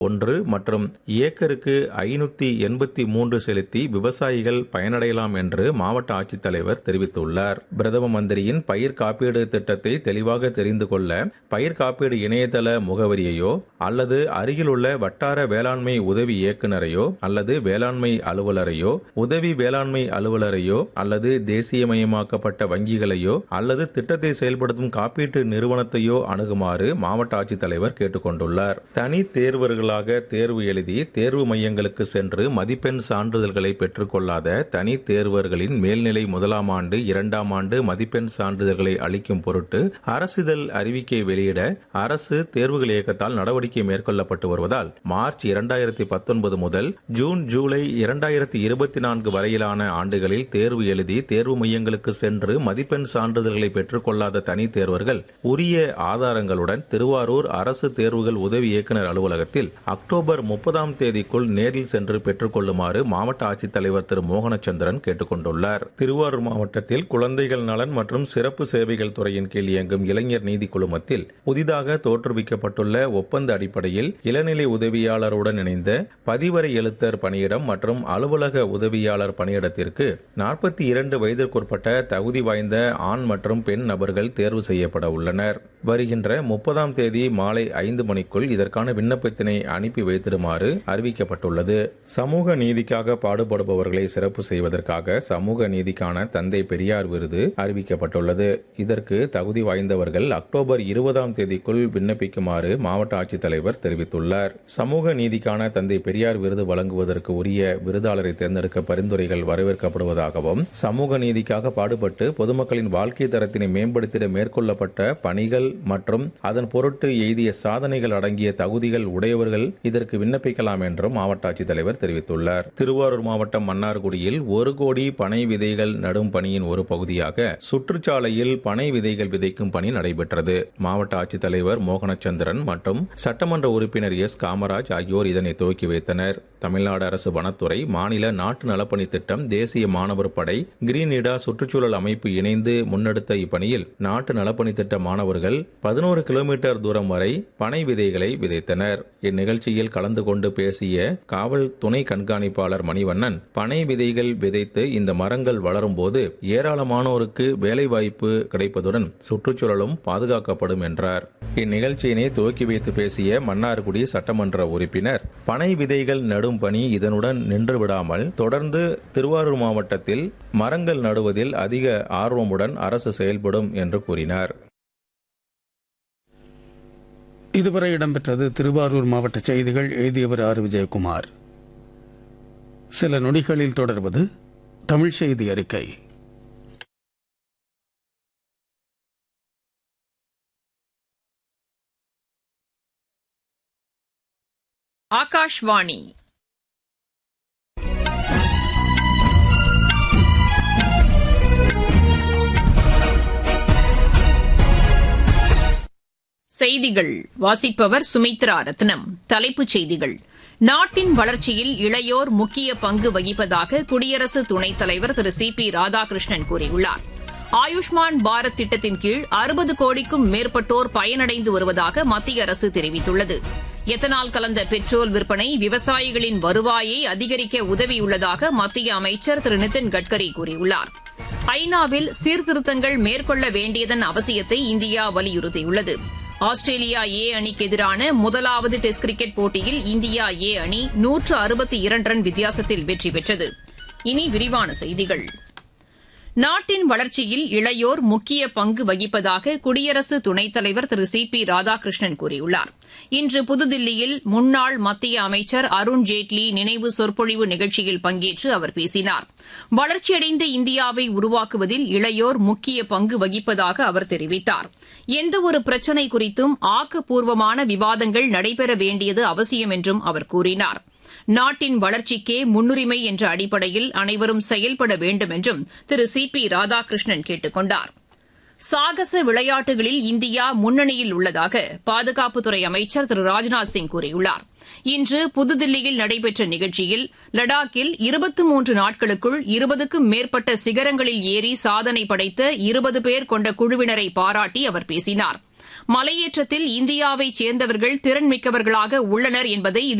ஒன்று மற்றும் ஏக்கருக்கு ஐநூத்தி எண்பத்தி மூன்று செலுத்தி விவசாயிகள் பயனடையலாம் என்று மாவட்ட ஆட்சித்தலைவர் தெரிவித்துள்ளார் பிரதம மந்திரியின் பயிர் காப்பீடு திட்டத்தை தெளிவாக தெரிந்து கொள்ள பயிர் காப்பீடு இணையதள முகவரியையோ அல்லது அருகிலுள்ள வட்டார வேளாண்மை உதவி இயக்குநரையோ அல்லது வேளாண்மை அலுவலரையோ உதவி வேளாண்மை அலுவலரையோ அல்லது தேசியமயமாக்கப்பட்ட வங்கிகளையோ அல்லது திட்டத்தை செயல்படுத்தும் காப்பீட்டு நிறுவனத்தையோ அணுகுமாறு மாவட்ட ஆட்சித்தலைவர் கேட்டுக் கொண்டுள்ளார் தனி தேர்வர்கள் தேர்வுகளாக தேர்வு எழுதி தேர்வு மையங்களுக்கு சென்று மதிப்பெண் சான்றிதழ்களை பெற்றுக்கொள்ளாத தனி தேர்வர்களின் மேல்நிலை முதலாம் ஆண்டு இரண்டாம் ஆண்டு மதிப்பெண் சான்றிதழ்களை அளிக்கும் பொருட்டு அரசிதழ் அறிவிக்கை வெளியிட அரசு தேர்வுகள் இயக்கத்தால் நடவடிக்கை மேற்கொள்ளப்பட்டு வருவதால் மார்ச் இரண்டாயிரத்தி பத்தொன்பது முதல் ஜூன் ஜூலை இரண்டாயிரத்தி இருபத்தி நான்கு வரையிலான ஆண்டுகளில் தேர்வு எழுதி தேர்வு மையங்களுக்கு சென்று மதிப்பெண் சான்றிதழ்களை பெற்றுக்கொள்ளாத தனி தேர்வர்கள் உரிய ஆதாரங்களுடன் திருவாரூர் அரசு தேர்வுகள் உதவி இயக்குநர் அலுவலகத்தில் அக்டோபர் முப்பதாம் தேதிக்குள் நேரில் சென்று பெற்றுக்கொள்ளுமாறு மாவட்ட ஆட்சித்தலைவர் திரு மோகனச்சந்திரன் கேட்டுக் கொண்டுள்ளார் திருவாரூர் மாவட்டத்தில் குழந்தைகள் நலன் மற்றும் சிறப்பு சேவைகள் துறையின் கீழ் இயங்கும் இளைஞர் நீதி குழுமத்தில் புதிதாக தோற்றுவிக்கப்பட்டுள்ள ஒப்பந்த அடிப்படையில் இளநிலை உதவியாளருடன் இணைந்த பதிவரை எழுத்தர் பணியிடம் மற்றும் அலுவலக உதவியாளர் பணியிடத்திற்கு நாற்பத்தி இரண்டு வயதிற்குட்பட்ட தகுதி வாய்ந்த ஆண் மற்றும் பெண் நபர்கள் தேர்வு செய்யப்பட உள்ளனர் வருகின்ற முப்பதாம் தேதி மாலை ஐந்து மணிக்குள் இதற்கான விண்ணப்பத்தினை அனுப்பி வைத்திடுமாறு அறிவிக்கப்பட்டுள்ளது சமூக நீதிக்காக பாடுபடுபவர்களை சிறப்பு செய்வதற்காக சமூக நீதிக்கான தந்தை பெரியார் விருது அறிவிக்கப்பட்டுள்ளது இதற்கு தகுதி வாய்ந்தவர்கள் அக்டோபர் இருபதாம் தேதிக்குள் விண்ணப்பிக்குமாறு மாவட்ட ஆட்சித்தலைவர் தெரிவித்துள்ளார் சமூக நீதிக்கான தந்தை பெரியார் விருது வழங்குவதற்கு உரிய விருதாளரை தேர்ந்தெடுக்க பரிந்துரைகள் வரவேற்கப்படுவதாகவும் சமூக நீதிக்காக பாடுபட்டு பொதுமக்களின் வாழ்க்கை தரத்தினை மேம்படுத்திட மேற்கொள்ளப்பட்ட பணிகள் மற்றும் அதன் பொருட்டு எய்திய சாதனைகள் அடங்கிய தகுதிகள் உடையவர்கள் இதற்கு விண்ணப்பிக்கலாம் என்றும் மாவட்ட ஆட்சித்தலைவர் தெரிவித்துள்ளார் திருவாரூர் மாவட்டம் மன்னார்குடியில் ஒரு கோடி பனை விதைகள் நடும் பணியின் ஒரு பகுதியாக சுற்றுச்சாலையில் பனை விதைகள் விதைக்கும் பணி நடைபெற்றது மாவட்ட ஆட்சித்தலைவர் மோகனச்சந்திரன் மற்றும் சட்டமன்ற உறுப்பினர் எஸ் காமராஜ் ஆகியோர் இதனை துவக்கி வைத்தனர் தமிழ்நாடு அரசு வனத்துறை மாநில நாட்டு நலப்பணி திட்டம் தேசிய மாணவர் படை கிரீன் இடா சுற்றுச்சூழல் அமைப்பு இணைந்து முன்னெடுத்த இப்பணியில் நாட்டு நலப்பணி திட்ட மாணவர்கள் பதினோரு கிலோமீட்டர் தூரம் வரை பனை விதைகளை விதைத்தனர் இந்நிகழ்ச்சியில் கலந்து கொண்டு பேசிய காவல் துணை கண்காணிப்பாளர் மணிவண்ணன் பனை விதைகள் விதைத்து இந்த மரங்கள் வளரும் போது ஏராளமானோருக்கு வேலைவாய்ப்பு கிடைப்பதுடன் சுற்றுச்சூழலும் பாதுகாக்கப்படும் என்றார் இந்நிகழ்ச்சியினை துவக்கி வைத்து பேசிய மன்னார்குடி சட்டமன்ற உறுப்பினர் பனை விதைகள் நடும் பணி இதனுடன் நின்று விடாமல் தொடர்ந்து திருவாரூர் மாவட்டத்தில் மரங்கள் நடுவதில் அதிக ஆர்வமுடன் அரசு செயல்படும் என்று கூறினார் இதுவரை இடம்பெற்றது திருவாரூர் மாவட்ட செய்திகள் எழுதியவர் ஆர் விஜயகுமார் சில நொடிகளில் தொடர்வது தமிழ் செய்தி அறிக்கை ஆகாஷ்வாணி செய்திகள் வாசிப்பவர் சுமித்ரா ரத்னம் தலைப்புச் செய்திகள் நாட்டின் வளர்ச்சியில் இளையோர் முக்கிய பங்கு வகிப்பதாக குடியரசு துணைத் தலைவர் திரு சி பி ராதாகிருஷ்ணன் கூறியுள்ளார் ஆயுஷ்மான் பாரத் திட்டத்தின் கீழ் அறுபது கோடிக்கும் மேற்பட்டோர் பயனடைந்து வருவதாக மத்திய அரசு தெரிவித்துள்ளது எத்தனால் கலந்த பெட்ரோல் விற்பனை விவசாயிகளின் வருவாயை அதிகரிக்க உதவியுள்ளதாக மத்திய அமைச்சர் திரு நிதின் கட்கரி கூறியுள்ளார் ஐநாவில் சீர்திருத்தங்கள் மேற்கொள்ள வேண்டியதன் அவசியத்தை இந்தியா வலியுறுத்தியுள்ளது ஆஸ்திரேலியா ஏ அணிக்கு எதிரான முதலாவது டெஸ்ட் கிரிக்கெட் போட்டியில் இந்தியா ஏ அணி நூற்று அறுபத்தி இரண்டு ரன் வித்தியாசத்தில் வெற்றி பெற்றது இனி விரிவான செய்திகள் நாட்டின் வளர்ச்சியில் இளையோர் முக்கிய பங்கு வகிப்பதாக குடியரசு துணைத் தலைவர் திரு சி பி ராதாகிருஷ்ணன் கூறியுள்ளார் இன்று புதுதில்லியில் முன்னாள் மத்திய அமைச்சர் அருண் ஜேட்லி நினைவு சொற்பொழிவு நிகழ்ச்சியில் பங்கேற்று அவர் பேசினார் வளர்ச்சியடைந்த இந்தியாவை உருவாக்குவதில் இளையோர் முக்கிய பங்கு வகிப்பதாக அவர் தெரிவித்தார் எந்தவொரு பிரச்சினை குறித்தும் ஆக்கப்பூர்வமான விவாதங்கள் நடைபெற வேண்டியது அவசியம் என்றும் அவர் கூறினார் நாட்டின் வளர்ச்சிக்கே முன்னுரிமை என்ற அடிப்படையில் அனைவரும் செயல்பட வேண்டும் என்றும் திரு சி பி ராதாகிருஷ்ணன் கேட்டுக் கொண்டார் சாகச விளையாட்டுகளில் இந்தியா முன்னணியில் உள்ளதாக பாதுகாப்புத்துறை அமைச்சர் திரு ராஜ்நாத் சிங் கூறியுள்ளார் இன்று புதுதில்லியில் நடைபெற்ற நிகழ்ச்சியில் லடாக்கில் இருபத்தி மூன்று நாட்களுக்குள் இருபதுக்கும் மேற்பட்ட சிகரங்களில் ஏறி சாதனை படைத்த இருபது பேர் கொண்ட குழுவினரை பாராட்டி அவர் பேசினார் மலையேற்றத்தில் இந்தியாவைச் சேர்ந்தவர்கள் திறன்மிக்கவர்களாக உள்ளனர் என்பதை இது